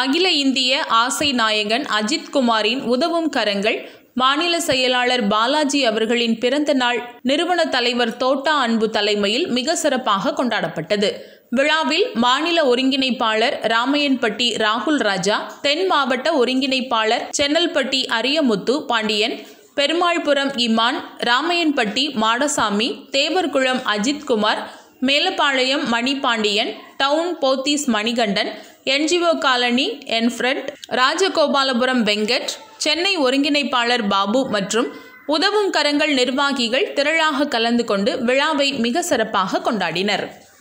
அகில இந்திய ஆசை நாயகன் அஜித் குமாரின் உதவும் கரங்கள் மாநில செயலாளர் பாலாஜி அவர்களின் பிறந்த நாள் நிறுவன தலைவர் தோட்டா அன்பு தலைமையில் மிக சிறப்பாக கொண்டாடப்பட்டது விழாவில் மாநில ஒருங்கிணைப்பாளர் ராமையன்பட்டி ராகுல் ராஜா தென் மாவட்ட ஒருங்கிணைப்பாளர் Chennalpatti Ariyamuthu Pandiyan Perumalpuram Iman Ramaiyanpatti Madasamy Devarkulam Ajithkumar Melapalayam Manipandiyan town Pothys Manikandan NGO colony என்ஃப்ரண்ட் ராஜகோபாலபுரம் வெங்கட் சென்னை ஒருங்கிணைப்பாளர் பாபு மற்றும் உதவும் கரங்கள் நிர்வாகிகள் திரளாக கலந்து கொண்டு விழாவை மிக சிறப்பாக கொண்டாடினர்